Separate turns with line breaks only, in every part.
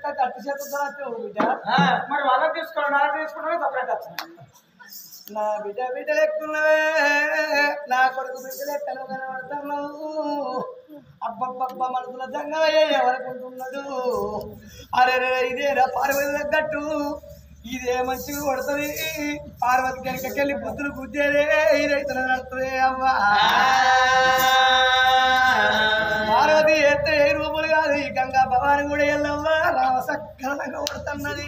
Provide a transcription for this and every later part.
కట్టు చేతులు బిడ్డ
మరి వాళ్ళకి తీసుకోవడం నాకు తీసుకోవడం సపరేట్ వచ్చింది
నా బిడ్డ బిడ్డ లెక్కున్నవే నా కొడుకు బిడ్డ లెక్కలు కనబడుతున్నావు అబ్బబ్బబ్బ మనసుల జంగయ్య ఎవరుకుంటున్నాడు అరే రే ఇదేరా పార్వతి తగ్గట్టు ఇదే మంచిగా కొడుతుంది పార్వతి కనుకకెళ్ళి బుద్ధులు గుద్దేరే ఇదైతే నడుతుంది అవ్వా పార్వతి ఎత్తే ఏ రూపులు కాదు ఈ గంగా భవాని కూడా వెళ్ళవ్వా రామ సక్కరంగా కొడుతున్నది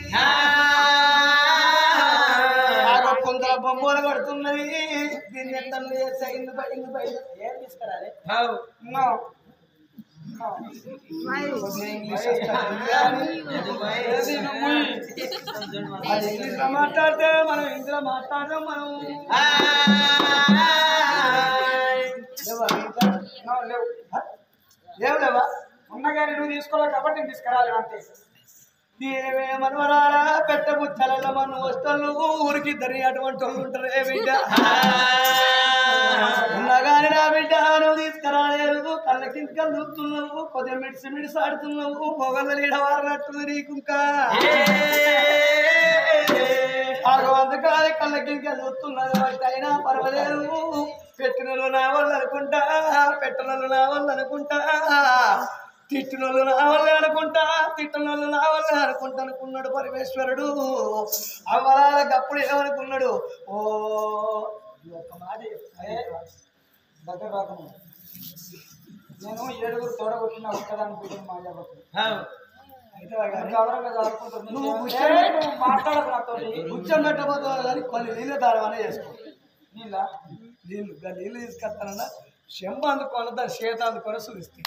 ఆగో కొందర బొమ్మలు కొడుతున్నది దీన్ని ఎంత చేస్తా ఇందు పై ఇందు పై ఏం తీసుకురాలి నో ఇంగ్లీష్ ఇంగ్లీష్ లో మాట్లాడితే మనం ఇందులో మాట్లాడదాం మనం లేవా ఇంకా?
No, లేవు
ఏం లేవా
ఉన్నగాని నువ్వు తీసుకోవాలి కాబట్టి నేను తీసుకురాలి అంతే
ఏమే మనవరాలా పెట్ట బుచ్చల మన వస్తలు ఊరికి ఇద్దరి అటువంటి వాళ్ళు ఉంటారే బిడ్డ ఉన్నగాని నా బిడ్డ నువ్వు తీసుకురాలేదు కళ్ళకి కళ్ళు చూస్తున్నావు కొద్దిగా మిడిసి మిడిసి ఆడుతున్నావు మొగల లీడ వారినట్టు నీకు ఇంకా అందుకని కళ్ళకి చూస్తున్నది బట్టి అయినా పర్వాలేదు పెట్టినలు నా వాళ్ళు అనుకుంటా పెట్టినలు నా వాళ్ళు అనుకుంటా తిట్టినోళ్ళు నా వల్ల అనుకుంటా తిట్టినోళ్ళు నా వల్ల అనుకుంటా అనుకున్నాడు పరమేశ్వరుడు అమరాలకు అప్పుడు ఏమనుకున్నాడు ఓ ఈ ఒక్క మాట చెప్తే
దగ్గర రాకుండా నేను ఏడుగురు తోడగొట్టిన ఒక్కదాని కూర్చొని మాట్లాడకు
అయితే కానీ
గౌరవంగా చదువుకుంటుంది
నువ్వు
నువ్వు
కూర్చో.
మాట్లాడకు నాతో
కూర్చొని పెట్టబోతున్నావు కానీ కొన్ని నీళ్ళ దారమనే చేసుకో
నీళ్ళ
నీళ్ళు ఇంకా నీళ్ళు తీసుకొస్తానన్నా చెంబ అందుకొని దాని చేత అందుకొని చూపిస్తాయి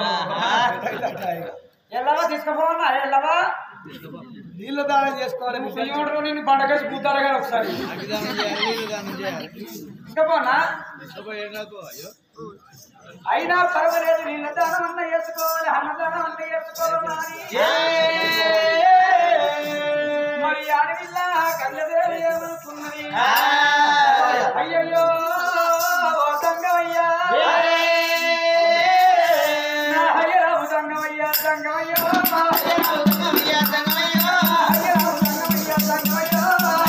ఎల్లవా తీసుకుపోవన్నా ఎల్లవా
నీళ్ళ దానం చేసుకోవాలి
నువ్వు దేవుడు నేను బండకేసి కూతారు కానీ ఒకసారి తీసుకుపోనా అయినా పర్వాలేదు నీళ్ళ దానం అన్న వేసుకోవాలి అన్నదానం అన్న వేసుకోవాలి మరి అడవిల్ల కళ్ళదేవి ఏమనుకున్నది అయ్యయ్యో ఓ సంగమయ్యా నా అయ్యరావు సంగమయ్యా సంగమయ్యో అయ్యరావు సంగమయ్యా సంగమయ్యో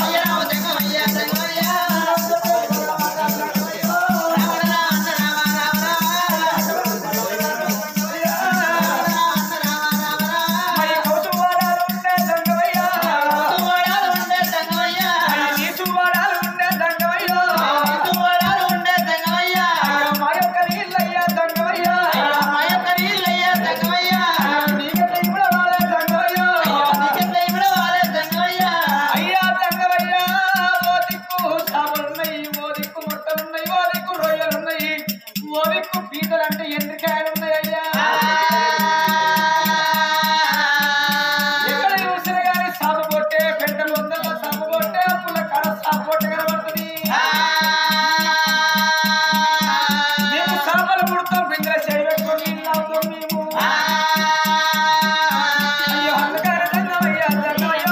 మరి కోసువాడాలు ఉండే సంగమయ్యా మరి నీసువాడాలు ఉండే సంగమయ్యో అయ్యో మా యొక్క నీళ్ళయ్యా సంగమయ్యా నీకెంత ఇప్పుడు వాళ్ళే సంగమయ్యో అయ్యా సంగమయ్యా ఓ దిక్కు సాములున్నాయి ఓ దిక్కు మొట్టలున్నాయి ఓ దిక్కు రొయ్యలున్నాయి ఓ దిక్కు పీతలంటే ఎండ్రికాయలు ఉన్నాయి అయ్యా ఎక్కడ చూసినా కానీ సాగు కొట్టే పెంట వందల సాగు కొట్టే పుల్ల కాడ సాగు కొట్టే కనబడుతుంది మేము సాపలు పుడతాం పింగళ చేయబెట్టుకొని నీళ్ళు తాగుతాం మేము అయ్యో అందుకని దంగమయ్యా దంగమయ్యో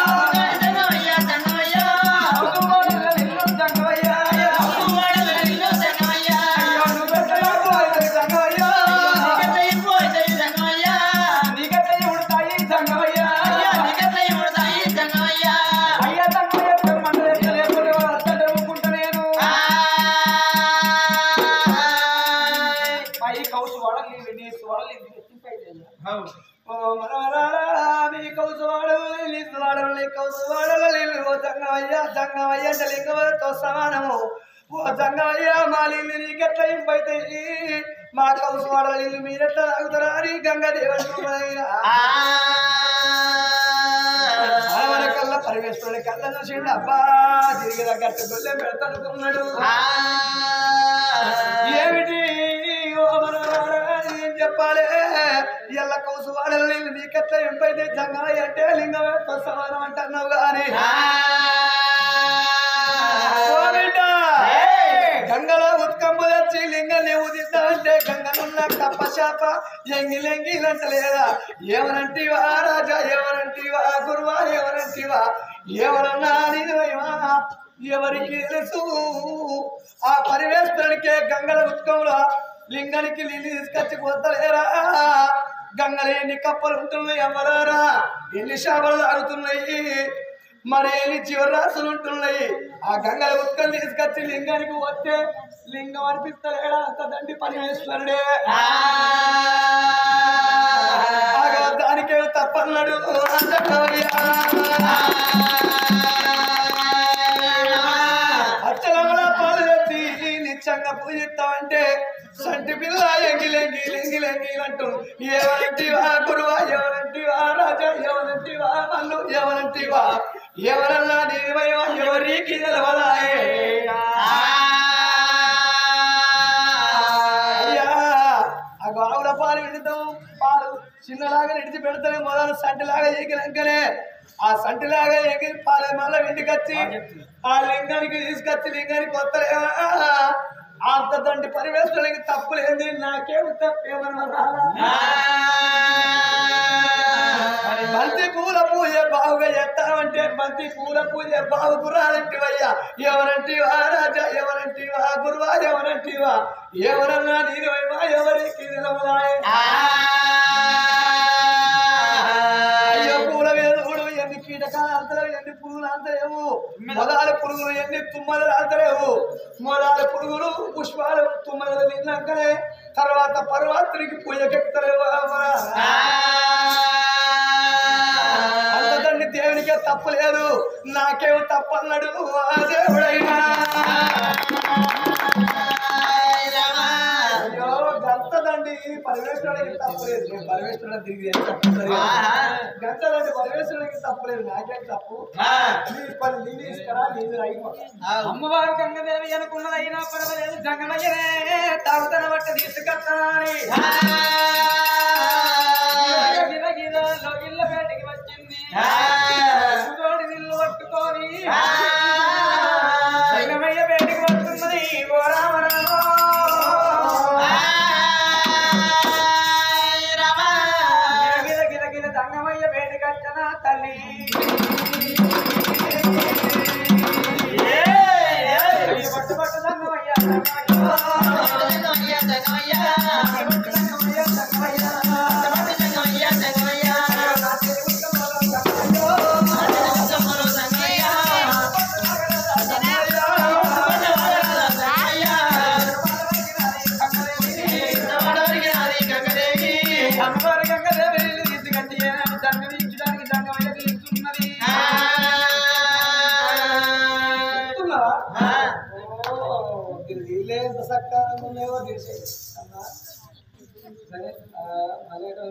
అవుతుకోడల నిన్ను దంగమయ్యా అయ్యో నువ్వు పెట్టలో పోయి దంగమయ్యో నీకట్టే ఉడతాయి దంగమయ్యా అయ్యా దంగమయ్య మండలి ఎత్తలేకపోతే అత్తడే ఊరుకుంటా నేను పై కౌసు వాడలి నీసు వాడలి ఎత్తిపై ఓ మనవరాలా నీ కౌసు వాడలు నీసు వాడలు నీ కౌసు వాడలు నీళ్ళు ఓ జంగమయ్య జంగమయ్య అంటే లింగవలతో సమానము ఓ జంగమయ్య మా నీళ్ళు నీకెట్లా ఇంపైతాయి మా కౌసు వాడల నీళ్ళు మీరెట్లా తాగుతారా అని గంగదేవైనా మన కళ్ళ పరమేశ్వరుని కళ్ళ చూసిండు అబ్బా తిరిగి తగ్గట్టు గొల్లె పెడతాడుకున్నాడు ఏమిటి ఓ మనవరాలా, ఏం చెప్పాలి ఎల్ల కౌసు వాడలు నీళ్ళు నీకెట్లా ఎంపైతే జంగాయి అంటే లింగంతో సమానం అంటున్నావు కానీ ఓ బిడ్డ, గంగలో ఉత్కంపు తెచ్చి లింగని ఉదిద్దా అంటే గంగనున్న కప్ప శాప ఎంగిలెంగిలంటలేదా ఎవరంటివా రాజా ఎవరంటివా గురువా ఎవరంటివా ఎవరన్నా నిజమేవా ఎవరికి తెలుసు ఆ పరివేష్టానికే గంగల ఉత్కంలో లింగానికి నీళ్ళు తీసుకొచ్చి పోతలేరా
గంగలు ఎన్ని కప్పలు ఉంటున్నాయి అమ్మలారా ఎన్ని చేపలు తాగుతున్నాయి మరి ఎన్ని జీవరాశులు ఉంటున్నాయి ఆ గంగల ఉత్కలు తీసుకొచ్చి లింగానికి వస్తే లింగం అనిపిస్తలేడా అంత దండి పరమేశ్వరుడే ఆగా దానికే తప్పన్నాడు అచ్చలమల పాలు తెచ్చి నిత్యంగా పూజిస్తామంటే సంటి పిల్ల ఎంగిలెంగి లెంగిలెంగి అంటూ ఎవరంటివా గురువా ఎవరంటివా రాజా ఎవరంటివా మల్లు ఎవరంటివా ఎవరన్నా నిర్మయమా ఎవరికి తెలవదాయే అయ్యా ఆ గొడవల పాలు విడుతాం పాలు చిన్నలాగా నిడిచి పెడతానే మొదలు సంటిలాగా ఎగిరంకనే ఆ సంటిలాగా ఎగిరి పాలు మళ్ళీ ఇంటికి వచ్చి ఆ లింగానికి తీసుకొచ్చి లింగానికి వస్తలేవా అంత దండి పరివేశాలకి తప్పులేంది నాకేమి తప్పేమన్నా బంతి పూల పూజ బావుగా చేస్తామంటే బంతి పూల పూజ బావు గురాలంటివయ్యా ఎవరంటివా రాజా ఎవరంటివా గురువా ఎవరంటివా ఎవరన్నా నీరువైవా ఎవరికి నిలవలాయే అయ్యో పూల వేదుడు ఎన్ని కీటకాలు అంతలేవు ఎన్ని పురుగులు అంతలేవు మొదల పురుగులు ఎన్ని తుమ్మలు అంతలేవు మొదల పురుగులు పుష్పాలు తుమ్మలు తిన్నాకనే తర్వాత పర్వాత్రికి పూజకెత్తలేవు అంతదండి దేవునికే తప్పు లేదు నాకేమో తప్పు అన్నాడు ఆ దేవుడైనా అయ్యో గంతదండి పరమేశ్వరుడికి తప్పలేదు నేను పరమేశ్వరుడు తిరిగి తప్పలేదు గంతదండి పరమేశ్వరుడికి తప్పలేదు నాకేం తప్పు నీ పని నీళ్ళు ఇస్తారా నీళ్ళు అయిపోతా
అమ్మవారు గంగదేవి అనుకున్నది అయినా పర్వాలేదు గంగమయ్యనే తాగుతన బట్ట తీసుకొస్తానని గిర గిర లోగిళ్ళ బయటికి వచ్చింది తోడి నిల్లు పట్టుకొని గంగమయ్య బయటికి వస్తున్నది ఓ రామ గిర గిర గిర దంగమయ్య బయటికి వచ్చిన తల్లి పట్టు పట్టు దంగమయ్య అమ్మవారి గంగదేవి నీళ్ళు తీసుకొచ్చి ఏనాడు దంగ తీయించడానికి దంగమయ్య తీస్తున్నది
చెప్తున్నావా? ఓ, దీని నీళ్ళే ఎంత సక్కారంగా ఉన్నాయో తెలిసే అమ్మా. సరే, ఆ, మరేటో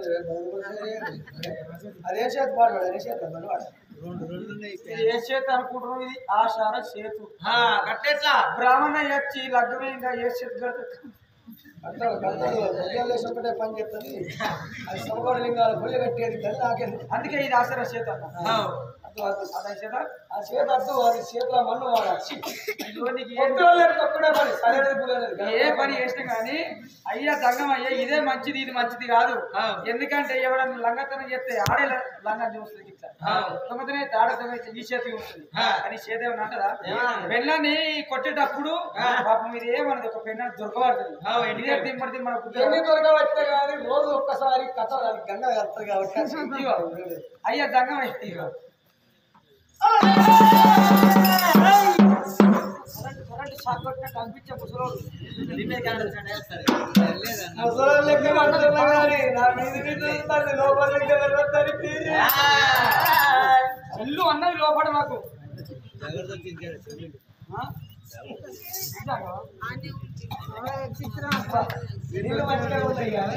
అదే చేతి పాడు అదే చేతి మనవాడు
ఇది ఏ చేతి అనుకుంటున్నావు ఇది ఆషాఢ చేతు
కట్టెట్లా
బ్రాహ్మణ వచ్చి లగ్నమైందా ఏ చేతి కడుతుంది
అంటాడు గంటలు ఉద్యోగం ఒకటే పని చెప్తుంది అది సమగోడ లింగాలు పొయ్యి కట్టేది కానీ నాకేది
అందుకే ఇది ఆషాఢ చేత అన్న
అద్దు అద్దు
అదే చేత
ఆ చేత అద్దు అది చేతిలో మన్ను వాడాలి
అయ్యో నీకు ఏ-
పొద్దులేదు ఒక్కడే పని సరైనది పులేదు
ఏ పని చేసినా కానీ అయ్యా దంగం అయ్యా ఇదే మంచిది ఇది మంచిది కాదు ఎందుకంటే ఎవడన్నా లంగతనం చేస్తే ఆడే ల- లంగం చూస్తుంది ఇట్లా తొమ్మిదినే ఆడతమే ఈ చేతి ఉంటుంది అని చేతి ఏమన్నా అంటదా పెళ్ళని కొట్టేటప్పుడు పాపం ఇది ఏమన్నది ఒక పెన్న దొరకబడుతుంది ఇదే దిమ్మడి దిమ్మడి బుద్ధి
ఎన్ని దొరకబట్టే కానీ రోజు ఒక్కసారి కథ దానికి గంగ కడతారు
ఇదిగో.
కాబట్టి
అయ్యా దంగం అయ్యా ఇదిగో. కరెంట్ కరెంట్ షాక్ కొట్టినట్టు అనిపించే ముసలోడు
ముసలోళ్ళు లెక్క పడుతున్నా కానీ నా మీద మీద ఉంటుంది లోపలికి వెళ్ళడానికి
ఇల్లు అన్నది లోపల నాకు ఆ? ఇదాగా?
నీళ్ళు మంచిగా ఉన్నాయి కానీ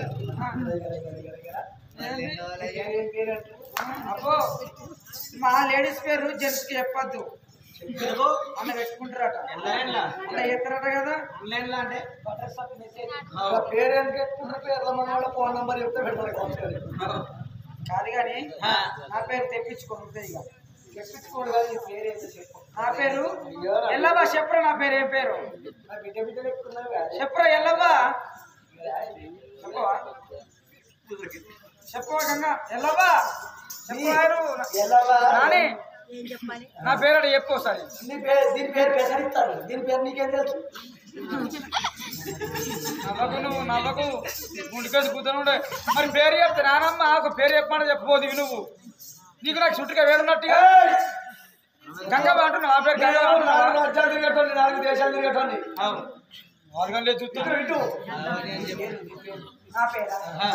అబ్బో మా లేడీస్ పేరు జెంట్స్ కి చెప్పొద్దు అన్న పెట్టుకుంటారట అన్న ఎత్తారట కదా
అంటే
ఆ పేరు ఎందుకు ఎత్తుకుంటారు పేర్ల మన వాళ్ళ ఫోన్ నెంబర్ చెప్తే పెడతారు కౌన్సిలర్
కాదు కానీ నా పేరు తెప్పించుకోండి ఇక
చెప్పించుకోడు కానీ నీ పేరు ఏంటో చెప్పు
నా పేరు ఎల్లవ్వ చెప్పరా నా పేరు ఏం పేరు
నా బిడ్డ బిడ్డలు ఎక్కుతున్నావు కానీ
చెప్పరా ఎల్లవ్వ చెప్పవా చెప్పవా గంగా ఎల్లవ్వ చెప్పారు
ఎల్లవా?
నాని నా పేరు అక్కడ చెప్పు ఒకసారి
నీ పేరు దీని పేరు పెసరిస్తారు దీని పేరు నీకేం తెలుసు
నవ్వకు నువ్వు నవ్వకు ముందుకేసి కూర్చొని మరి పేరు చెప్తే నానమ్మ ఒక పేరు చెప్పమని చెప్పబోదు నువ్వు నీకు నాకు చుట్టుగా వేడున్నట్టుగా గంగమ్మ అంటున్నావు ఆ పేరు గంగమ్మ
నాలుగు
అంటున్నావా?
రాజ్యాలు తిరిగేటోని నాలుగు దేశాలు తిరిగేటోని
అవును మార్గం లేదు చూస్తూ
ఇటు
నా పేరా
ఆ.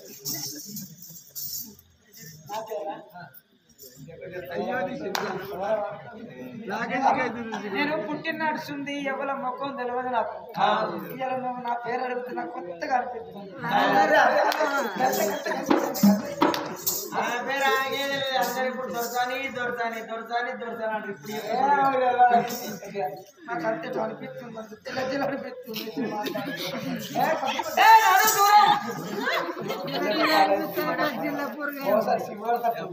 నా పేరా నేను పుట్టిన నడుస్తుంది ఎవల ముఖం తెలియదు నాకు ఇవాళ నువ్వు నా పేరు అడుగుతున్నా కొత్తగా అనిపిస్తుంది అందరు ఇప్పుడు దొరసాని దొరసాని దొరసాని దొరసాని అంటారు ఇప్పుడు నాకు అంతే అనిపిస్తుంది అంత తెల్ల తెల్ల అనిపిస్తుంది ఏ, ఏ, నడు దూరం.
ఓసారి శివుడు తట్టు.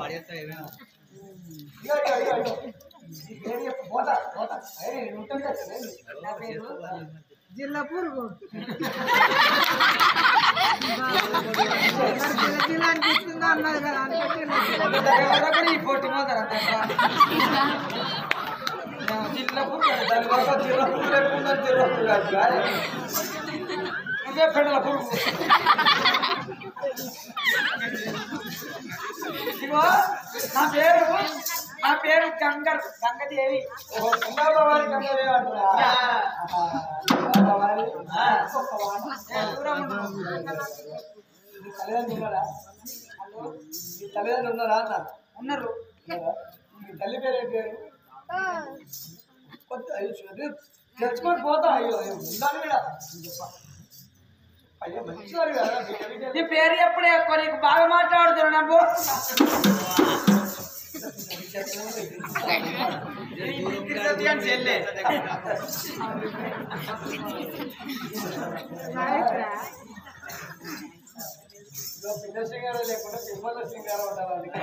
ఇగో, ఇగో, ఇగో, ఇగో. ఏది చెప్పు, పోతా పోతా ఏయ్, నేను ఉంటుంది కదా, ఏది?
నా పేరు
జిల్లా పురుగు జిల్లా జిల్లా అనిపిస్తుంది అన్నది కదా అందుకే జిల్లా జిల్లా.
ఎవరొకరు ఈ పొట్టి మోతారు అంతే జిల్లాపు
దాని వరకు జీరో పువ్వు లేకుండా జీరో పువ్వు కాదు కాదు.
నువ్వే పెండల పురుగు ఇదిగో నా పేరు నా పేరు గంగర్ గంగదేవి
ఓ, గంగా భవాని గంగాదేవి అంటారా? ఆహా. గంగా భవాని.
దూరం ఉండు.
నీ తల్లిదండ్రులు ఉన్నారా నీ తల్లిదండ్రులు ఉన్నారా అన్న
ఉన్నారు
ఉన్నారా? మీ తల్లి పేరు ఏం పేరు కొత్త అయ్యో చూడు. తెచ్చుకొని పోతా అయ్యో అయ్యో, ఉండాలి కూడా అయ్యో మంచివారు కదా బిడ్డ బిడ్డ.
నీ పేరు ఎప్పుడే ఎక్కువ నీకు బాగా మాట్లాడుతున్నా నా
నాయకుడా?
ఇదిగో పిల్ల సింగారం లేకుండా తిరుమల సింగారం అంటారు అందుకే.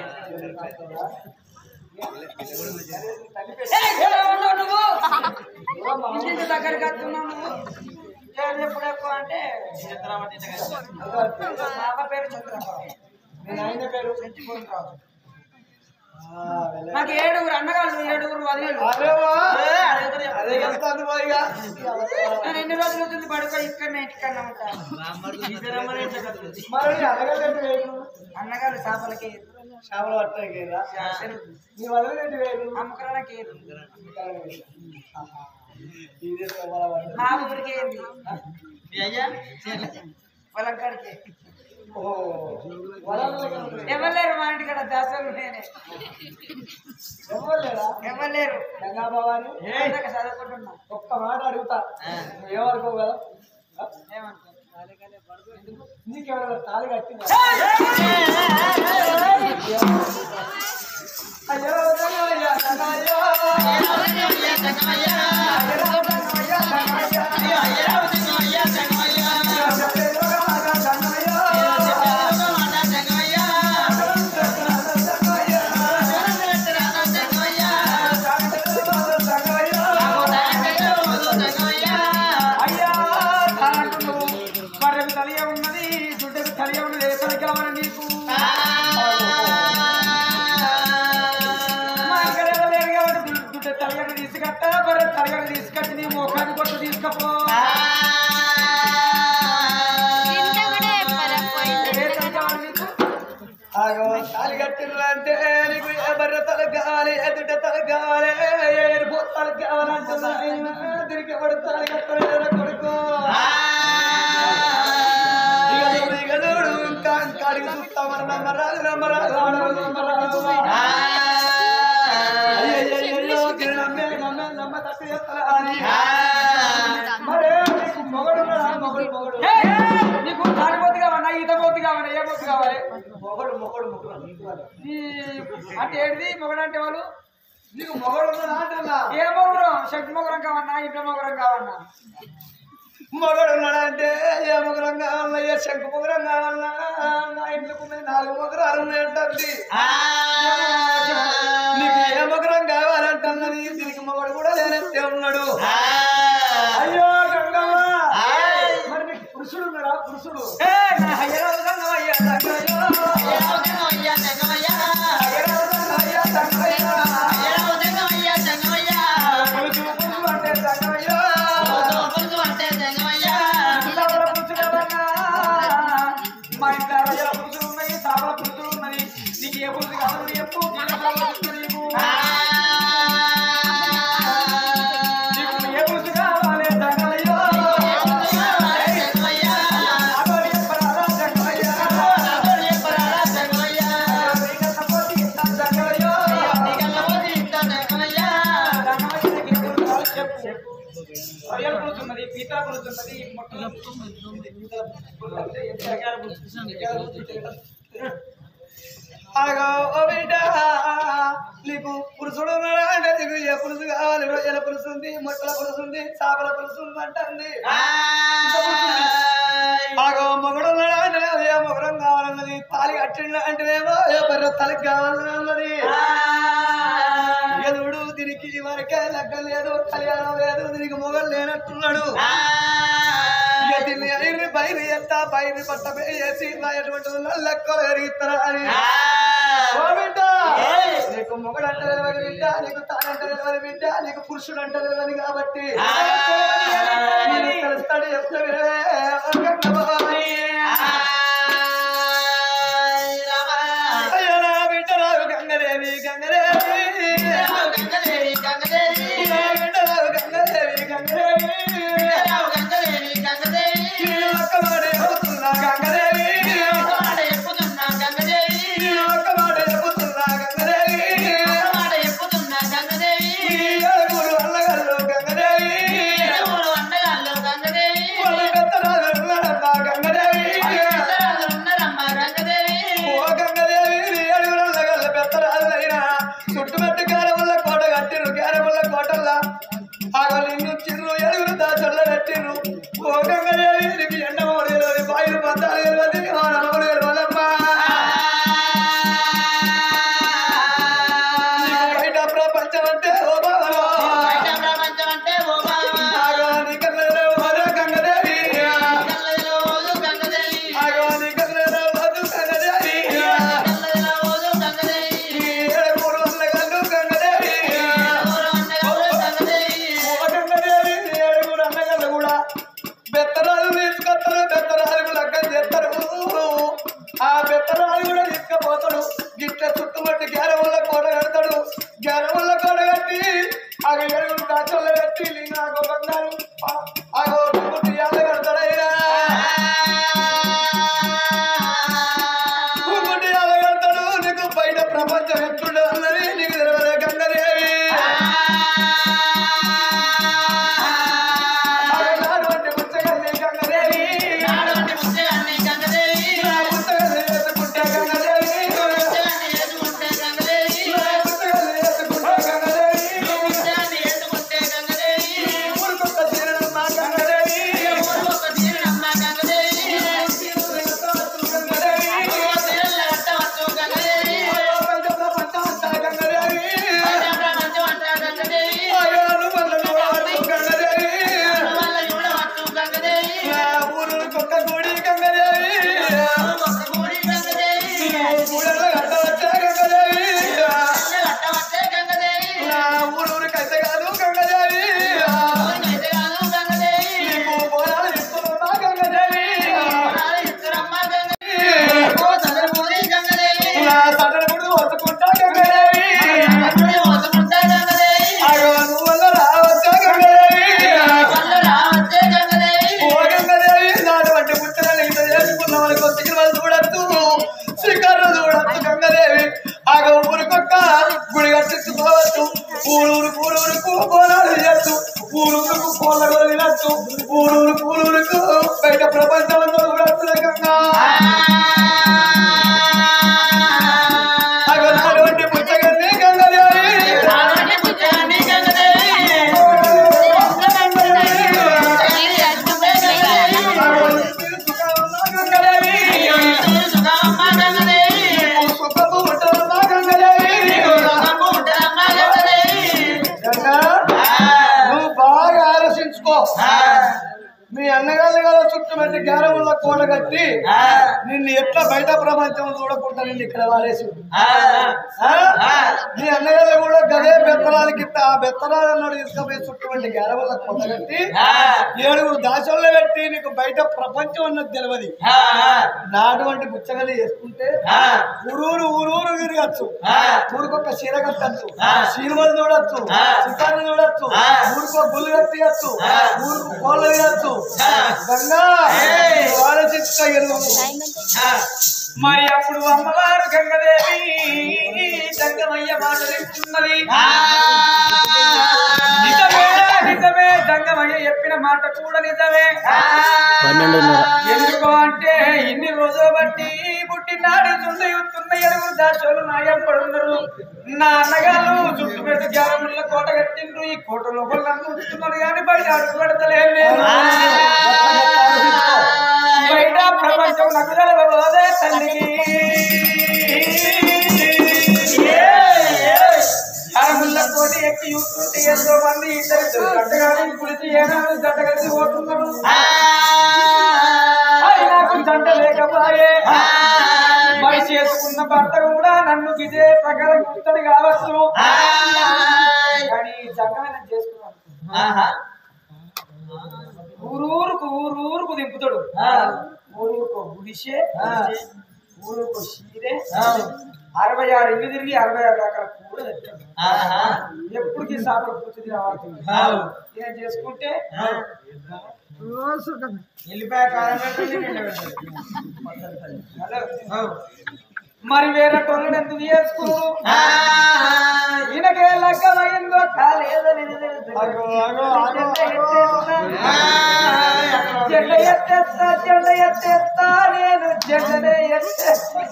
తల్లి పేరు
నువ్వు ఇంటి దగ్గరికి వస్తున్నావు నువ్వు పేరు ఎప్పుడు ఎక్కువ అంటే బాబా పేరు చంద్రబాబు
నేను ఆయన పేరు
చచ్చిపోయిన రాజు
ఆ, వెళ్ళ-
నాకు ఏడుగురు అన్నగాళ్ళు ఏడుగురు వదిలేడు
అరే వా. అదే వెళ్తాను పోయిగా
నేను ఎన్ని రోజులు అవుతుంది పడుకో ఇక్కడ ఇంటికన్నా ఉంటాను
మరి అడగలేంటి వేరు
అన్నగారు చేపలకి
చేపలు పట్టడానికి నీ వదలలేంటి వేరు
అమ్మకరానికి
ఇదే సోమవారం పట్ట.
మా ఊరికి ఏంది పొలం కాడికి
ఓ వదలలేక
ఎవరు లేరు మా ఇంటి కాడ దాసలు నేనే
ఎవరు లేరా
ఎవరు లేరు
గంగా భవాని
ఇందాక చదువుకుంటున్నా
ఒక్క మాట అడుగుతా నువ్వు ఏమనుకోవు కదా ఆ?
ఏమనుకో
నీకెవరైనా తాళి కట్టిందా అయ్యో దంగమయ్య, దంగమయ్య. అయ్యో దంగమయ్య, దంగమయ్య. అయ్యో
అయ్యా తాళంటు నువ్వు మర్రకు తలియ ఉన్నది దుడ్డకు తలియ ఉన్నది ఏ తలకి కావాలి నీకు మా ఇక్కడ ఎవరు లేరు కాబట్టి దు- దుడ్డ తలియను తీసుకొస్తా బర్రె తలియను తీసుకొచ్చి నీ ముఖాన్ని కొట్టు తీసుకపో ఏ తలకి కావాలి నీకు
ఆగో తాళి కట్టిర్రు అంటే నీకు ఏ బర్రె తల కావాలి ఏ దుడ్డ తల కావాలి ఏ ఎరుపు తల కావాలంటున్నా తిరిగి ఎవడు తాళి కట్టలేరు కొడుకు ఇక చూడు, ఇక చూడు, ఇంకా ఇంకా అడిగి చూస్తామని నమ్మరాదు నమ్మరాదు ఆడవాళ్ళు నమ్మరాదు అయ్యయ్యయ్యో, తిరు నమ్మే నమ్మే నమ్మ తప్పు చేస్తారా అని. మరే నీకు మొగడున్నాడా? మొగడు మొగడు
ఏయ్! నీకు తాడి పోతు కావన్నా ఈత పోతు కావన్నా ఏ పోతు కావాలి
మొగడు మొగడు మొగడు నీకు కాదు.
ఈ అంటే ఏంటిది మొగడంటే వాళ్ళు
నీకు మొగడు ఉన్నాడా అంటున్నా
ఏ మొగురం శక్తి మొగురం కావన్నా ఇంట్లో మొగురం కావన్నా
మొగడు ఉన్నాడంటే ఏ మొగరం కావాలన్నా ఏ శంకు మొగరం కావాలన్నా నా ఇంట్లోకి ఉన్నాయి నాలుగు మొగరాలు ఉన్నాయంటుంది నీకు ఏ మొగరం కావాలంటున్నది దీనికి మొగడు కూడా లేనట్టే ఉన్నాడు అయ్యో గంగమ్మ మరి నీకు పురుషుడు ఉన్నాడా పురుషుడు
ఏ నా హయ్యరా ఉదన్నవ అయ్యా దగ్గరయ్యో.
అయ్యో, అయ్యో, తంగయ్య. పురుషుడు, పురుషుడు అంటే తంగయ్య.
రొయ్యల పులుసు ఉన్నది పీతల పులుసు ఉన్నది మొట్టల
ఆగో ఓ బిడ్డ నీకు పురుషుడు ఉన్నాడా అంటే నీకు ఏ పురుషు కావాలి రొయ్యల పురుషు ఉంది మొట్టల పురుషు ఉంది చేపల పురుషు ఉంది అంటుంది ఆగో మొగడు ఉన్నాడా అంటే ఏ మొగడం కావాలన్నది తాలి కట్టిండ అంటేనేమో ఏ బర్రె తలకి కావాలన్నది ఎదుడు దీనికి వరకే లగ్గం లేదు కళ్యాణం లేదు దీనికి మొగలు లేనట్టున్నాడు ఇక దీన్ని ఐరి బయలు ఎంత బయలు పట్ట వేసి ఎటువంటి లెక్కలు ఎరుగుతారా అని ఓ బిడ్డ, నీకు మొగడు అంటే తెలియని బిడ్డ నీకు తానంటే తెలియని బిడ్డ నీకు పురుషుడు అంటే తెలియని కాబట్టి నేను తెలుస్తాడు చెప్తాడు అయ్యో నా బిడ్డ రావు గంగదేవి గంగదేవి నా బిడ్డ రావు గంగదేవి గంగదేవి నేను ఒక్క మాట చెబుతున్నా గంగదేవి నేను ఒక్క మాట చెబుతున్నా గంగదేవి ఈ ఏడుగురు అన్నగారు గంగదేవి వాళ్ళ పెద్దరాజు ఉన్నాడమ్మా గంగదేవి ఓ గంగదేవి నీ ఏడుగురు అన్నగారు పెద్దరాజులైనా చుట్టుపట్టు గారముల కోట కట్టిరు గారముల కోటల్లా ఆగో నిన్ను చిరు ఏడుగురు దాచల్ల పెట్టిరు ఓ గంగదేవి నీకు ఎండ తెలియదు బాయిలు పద్దాలు తెలియదు వానములు తెలియదమ్మా నీకు బయట ప్రపంచం అంటే ఓ బావలో ఆగో నీ కళ్ళలో ఓ గంగదేవి ఆగో నీ కళ్ళలో ఓ గంగదేవి ఈ ఏడుగురు అన్నగారు గంగదేవి ఓ గంగదేవి నీ ఏడుగురు అన్నగారు కూడా బెత్తరాలు తీసుకొస్తారు బెత్తరాలు లగ్గం చేస్తారు ఆ బెత్తరాలు కూడా తీసుకుపోతాడు గిట్ల చుట్టుమట్టి గ్యారముల కోట కడతాడు గ్యారముల కోట కట్టి ఆ ఏడుగురు దాచల్లో కట్టి లింగాగో బంగారు ఆగో చుట్టుముట్టి యాద కడతాడైనా చుట్టుముట్టి యాద కడతాడు నీకు బయట ప్రపంచం ఎట్లుండదు అన్నది నీకు తెలియదు గంగదేవి నాటువంటి పుచ్చగల్లి గంగదేవి నా పుచ్చగల్లి ఎత్తుకుంటే గంగదేవి నా పుచ్చగల్లి ఎత్తుకుంటే గంగదేవి ఊరుకొక్క తీరడం మా గంగదేవి గంగదేవి పంచంలో పంచమంతా గంగదేవి అయ్యోను వల్లలు వాడు గంగదేవి నా ఊరుకొక్క గుడి గంగదేవి నువ్వు గూడెలో కట్టవచ్చా గంగదేవి నా ఊరూరికైతే కాదు గంగదేవి నీకు బోనాలు ఇస్తున్నా గంగదేవి నా సదనముడు వస్తుకుంటా గంగదేవి అగో నువ్వు వల్ల రావచ్చా గంగదేవి ఓ గంగదేవి నాటువంటి పుచ్చలని ఇంత చేసుకున్న వాళ్ళకి సిగ్గు వాళ్ళు చూడొచ్చు శిఖర్లు చూడొచ్చు గంగదేవి ఆగో ఊరికొక్క గుడి కట్టించుకోవచ్చు ఊరూరు ఊరూరుకు బోనాలు చేయొచ్చు ఊరూరుకు కోళ్ళ తినచ్చు ఊరూరు ఊరూరుకు బయట ప్రపంచం అంతా చూడొచ్చు గంగా అగో నాటువంటి పుచ్చగల్ని గంగదేవి అగో సుఖమున్నా గంగదేవి సుఖము ఉంటుందా గంగదేవి గంగా నువ్వు బాగా ఆలోచించుకో మీ అన్నగారు కదా చుట్టుపెట్టి గారముల కోట కట్టి నిన్ను ఎట్లా బయట ప్రపంచం చూడకుండా నిన్ను ఇక్కడ వారేసి మీ అన్నగారు కూడా గదే బెత్తరాలకి ఇత్త ఆ బెత్తరాలు అన్నాడు తీసుకుపోయి చుట్టుపెట్టి గారముల కోట కట్టి ఏడుగురు దాచల్లో పెట్టి నీకు బయట ప్రపంచం అన్నది తెలియదు నాటువంటి బుచ్చగలి వేసుకుంటే ఊరూరు ఊరూరు తిరగచ్చు ఊరికొక చీర కట్టచ్చు సినిమాలు చూడొచ్చు చిత్రాన్ని చూడొచ్చు ఊరికో గుళ్ళు కట్టియచ్చు ఊరుకు కోళ్ళు తీయచ్చు గంగా ఆలోచించుకో
మరి అప్పుడు అమ్మవారు గంగదేవి జంగమయ్య మాటలు ఇస్తున్నది నిజమే నిజమే జంగమయ్య చెప్పిన మాట కూడా నిజమే ఎందుకు అంటే ఇన్ని రోజులు బట్టి పుట్టినాడు చుందయుతున్న ఎడుగురు దాసోలు నాయపడున్నారు నా అన్నగారు చుట్టూ పెట్టి గ్యారముల కోట కట్టిండ్రు ఈ కోట లోపల నన్ను ఉంచుతున్నారు కానీ బయట అడుగు పెడతలేదు నేను బయట ప్రపంచం నాకు తెలవబోదే తల్లికి గ్యారముల కోట ఎక్కి చూస్తుంటే ఎంతో మంది ఇద్దరు జంటగాని గురించి ఏనాడు జంట కలిసి పోతున్నారు అది నాకు జంట లేకపోయే మరి చేసుకున్న భర్త కూడా నన్ను ఇదే ప్రకారం గుర్తడు కావచ్చు కానీ జంగమైన చేసుకున్నాను ఊరూరుకు ఊరూరుకు దింపుతాడు ఊరూరుకు గుడిసే ఊరూరుకు షీరే అరవై ఆరు ఇల్లు తిరిగి అరవై ఆరు రకాల కూడా తెచ్చాడు ఎప్పటికీ సాపలు కూర్చుని రావాలి నేను చేసుకుంటే
రోజు సుఖం
వెళ్ళిపోయా కాలం
హలో. మరి వేరే టోళ్ళని ఎందుకు చేసుకోరు ఈయనకే లగ్గమైందో కాలేదని
అగో, అగో, అగో, అగో.
జెండ ఎత్తేస్తా జెండ ఎత్తేస్తా నేను జెండనే ఎత్తేస్తా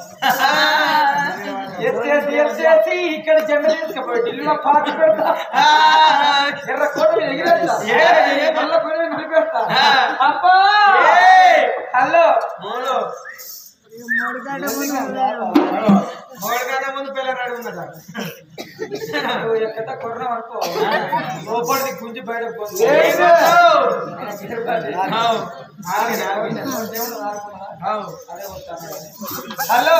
ఎత్తేసి ఎత్తేసి ఇక్కడ జెండ తీసుకుపోయి ఢిల్లీలో పార్టీ పెడతా ఎర్ర కోట మీద ఎగిరేస్తా నల్ల కోట మీద నలిపేస్తా అబ్బా హలో
మూడు గంటల ముందు
మూడు గంటల ముందు పిల్లరాడు ఉన్నదా
నువ్వు ఎక్కడ కొరణం అనుకో లోపలికి గుంజి బయటకు పోతుంది హలో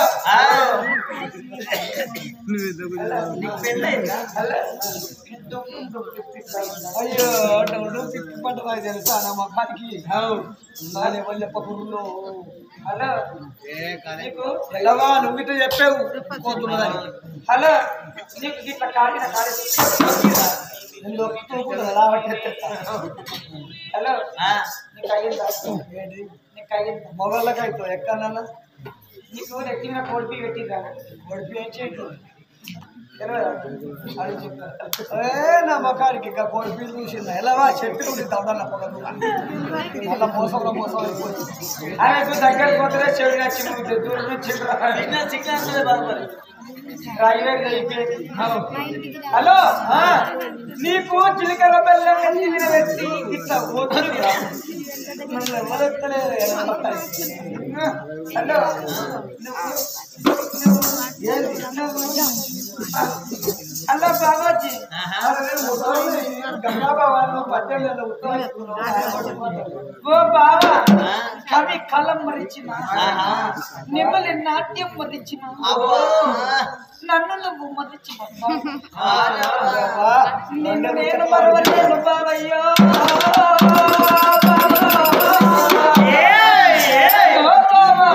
అయ్యో డబ్బులు పిప్పి పంట నాకు తెలుసా నా మొఖానికి నానే వాళ్ళు చెప్పకుండా
హలో నీకు
ఎలాగా నువ్వు ఇట్లా చెప్పావు పోతున్నదని
హలో నీకు ఇట్లా కాలిన కాలి
నేను నొక్కుతూ ఎలా పట్టేస్తా
హలో నీకు అయ్యిందా నీకు అయ్యిందా
మొగళ్ళకి అవుతావు ఎక్కడన్నా
నీకు నెత్తి మీద కోడిపి పెట్టిందా
ఒడిపి ఏం చేయకు
తెలియదా అది చెప్తా
ఏ నా మొఖానికి ఇంకా కోడి పీలు చూసిందా ఎలాగా చెట్టు ఉండి తవ్వడాల పొగలు మళ్ళా మోసంలో మోసం అయిపోయింది
ఆయనకు దగ్గర పోతే చెడు నచ్చి దూరం నుంచి రైల్వే అయిపోయింది హలో ఆ, నీకు చిలికల బెల్లం ఎత్తిన వ్యక్తి ఇట్లా పోతుంది
మళ్ళీ ఎవరెత్తలేదు ఎలా పట్టాలి?
హలో హలో బాబాజీ
గంగాబాబా నువ్వు పద్దెనిమిది ఉత్తరం
ఓ బాబా కవి కలం మరిచిన నిమ్మలి నాట్యం మరిచిన నన్ను నువ్వు మరిచిన నిన్ను నేను మరవలేను బాబయ్యో ఓ బాబా.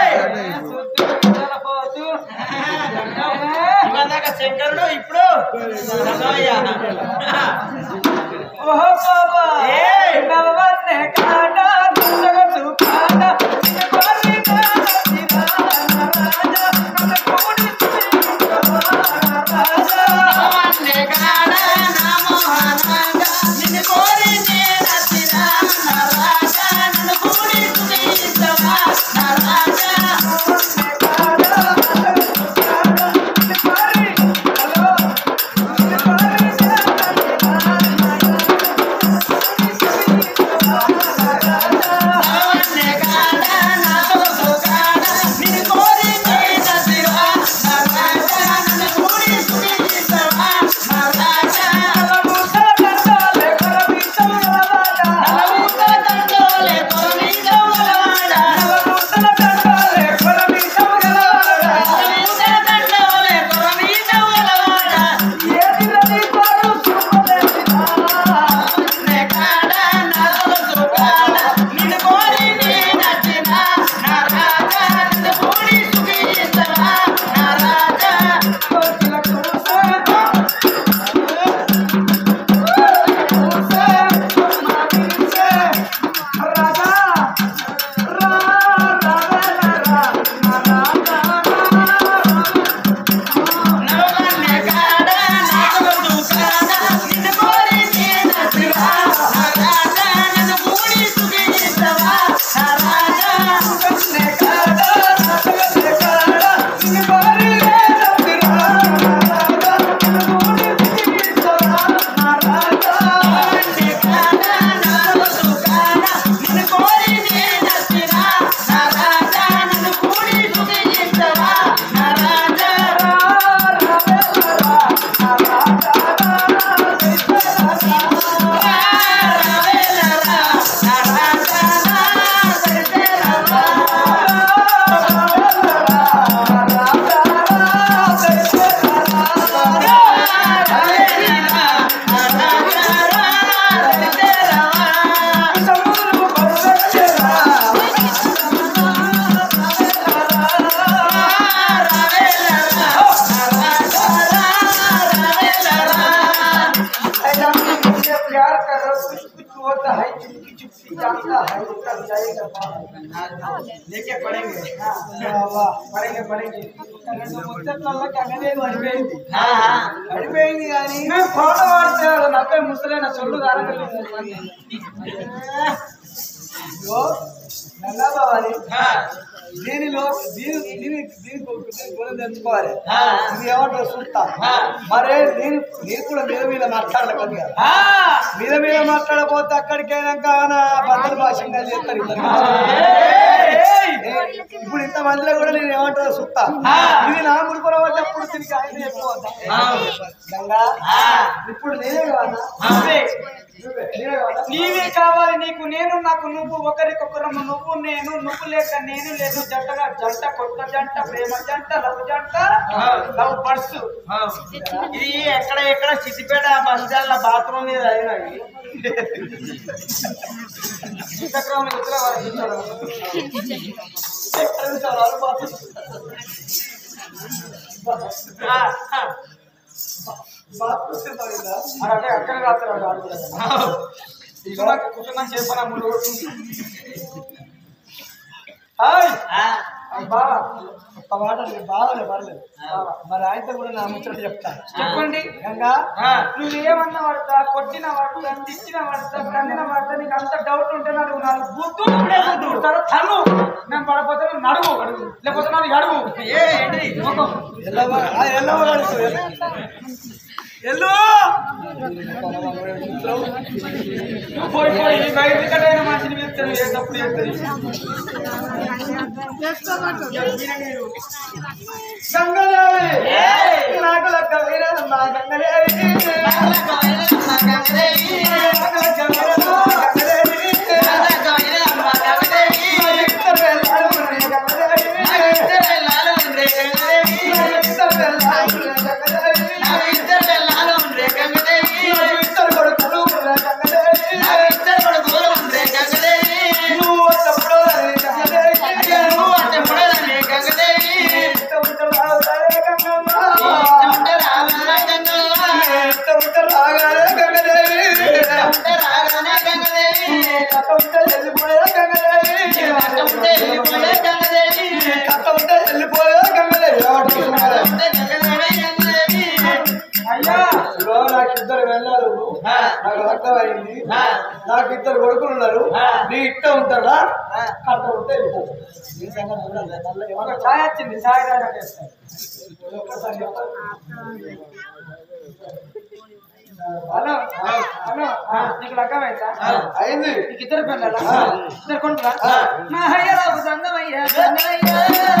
పోతూ.
శంకరుడు ఇప్పుడు
ఓహో బాబా నవవన్నే కాడ దుసగసు కాడ నిపరి నానసిరా రాజా నన్ను కూడి రాజా హలో
प्यार कर रहा कुछ कुछ होता है चुपकी चुपकी जानता है उत्तर जाएगा
लेके पड़ेंगे
वाह, वाह, पढ़ेंगे पढ़ेंगे ముచ్చట్లలో కన్నడే పడిపోయింది
हाँ हाँ
పడిపోయింది కానీ
నేను పాట పాడితే నలభై ముసలైన చొల్లు దారగలేదు
ఇదిగో, గంగా బాబాని
हाँ
దీనిలో దీని దీని దీని గుణం తెచ్చుకోవాలి
हाँ
ఇది ఏమంటారు చూస్తా
हाँ
మరే నేను నేను కూడా మీద మీద మాట్లాడాలి కొద్దిగా
हाँ
మీద మీద మాట్లాడపోతే అక్కడికి అయినాక నా భద్ర భాషంగా చేస్తారు ఇద్దరు. ఏ, ఇప్పుడు ఇంత మందిలో కూడా నేను ఏమంటారో చూస్తా ఇది నా ముడుకున్న వాళ్ళప్పుడు తిరిగి ఆయన చెప్పవద్దా గంగా
हाँ
ఇప్పుడు నేనే కావాలా
నువ్వే.
నువ్వే, నేనే కావాలా
నీవే కావాలి నీకు నేను నాకు నువ్వు ఒకరికొకరము నువ్వు నేను నువ్వు లేక నేను లేదు జంటగా జంట కొత్త జంట ప్రేమ జంట లవ్ జంట లవ్ బర్డ్స్
हाँ ఇది ఎక్కడ ఎక్కడ సిద్దిపేట బస్ స్టాండ్ బాత్రూమ్ మీద అయినవి
చక్రం ఉత్తర వారికి ఇచ్చాడు.
ఎక్కడ చూసావు? బాబు.
हाँ हाँ
బాబు చూసావు కదా?
అంటే అక్కడ రాత్రి ఆడు కూడా. కూర్చున్నాక కూర్చున్నాక చెప్పనా ముందు
హాయ్
हाँ
అది బావా ఒక్క మాట లేదు బావలే పర్లేదు బావా. మరి ఆయనతో కూడా నా ముచ్చట చెప్తా
చెప్పండి
గంగా
हाँ
నువ్వు ఏమన్నా పడతా కొట్టిన పడతా తిట్టిన పడతా తన్నిన పడతా నీకు అంత డౌట్ ఉంటే నాకు నాలుగు బుద్ధు ఇప్పుడే బుద్ధు పుడతారు తన్ను నేను పడపోతే నువ్వు నడువు లేకపోతే నాది అడుగు
ఏ ఏంటి
ముఖం.
ఎల్లమ్మ ఆ ఎల్లమ్మ గడుచు ఎల్లు
పోయి పోయి ఈ బయట టికెట్ మనిషిని పిలుస్తాను ఏ తప్పుడు చేస్తుంది
గంగదేవి నాకు లెక్క వీరమ్మ గంగదేవి నాకు లెక్క వీరమ్మ గంగదేవి ఇద్దరు వెళ్ళాడు మరి గంగదేవి ఇద్దరు వెళ్ళాడు మరి గంగదేవి ఇద్దరు కొడుకులు మరి గంగదేవి నువ్వు తప్పుడు గంగదేవి ఇట్ట ఉంటే రాగాలే గంగమ్మ ఇట్ట ఉంటే రాగాలే గంగదేవి కథ ఉంటే వెళ్ళిపోయే గంగదేవి కథ ఉంటే వెళ్ళిపోయే గంగదేవి
అయ్యా
ఇదిగో నాకు ఇద్దరు వెళ్ళారు నాకు రక్తం అయింది నాకు ఇద్దరు కొడుకులు ఉన్నారు నీ ఇట్ట ఉంటారా కట్ట ఉంటే వెళ్ళిపో. నీ సంగతి చూడాలి. మళ్ళీ
ఒక
ఏమన్నా
ఛాయ్ వచ్చింది ఛాయ్ తాగా చేస్తాను
ఒక్కసారి చెప్పాలి.
హలో హలో నీకు లగ్గమైందా
అయింది
నీకు ఇద్దరు పిల్లలా
ఆ.
ఇద్దరు కొంటురా
ఆ.
మా హయ్యరావు సంగమయ్య సంగమయ్య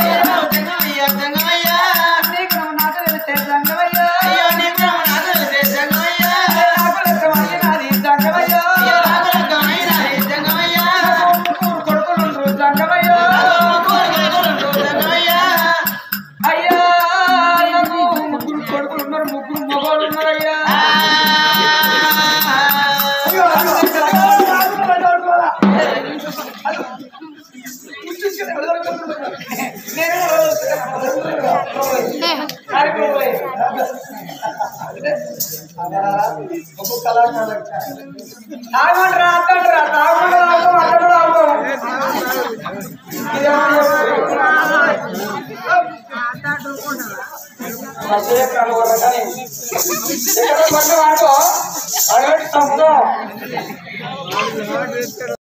నీకు నువ్వు నాకు తెలిసే సంగమయ్య నాకు లెక్కమయ్య నాది సంగమయ్య ముగ్గురు కొడుకులుండ్రు సంగమయ్య అయ్యా నాకు ముగ్గురు కొడుకులు ఉన్నారు ముగ్గురు మగవాళ్ళు ఉన్నారయ్యా
అయ్యో, అయ్యో, అయ్యో, అయ్యో, అయ్యో, అయ్యో, అయ్యో. ఒక్కొక్క కళాకారులకు
తాగమంటారా అత్తంటారా తాగమంటారా ఆగుతాం అట్ట కూడా ఆగుతాం ఎక్కడో పట్టు వాడుకో అరే తప్పుకో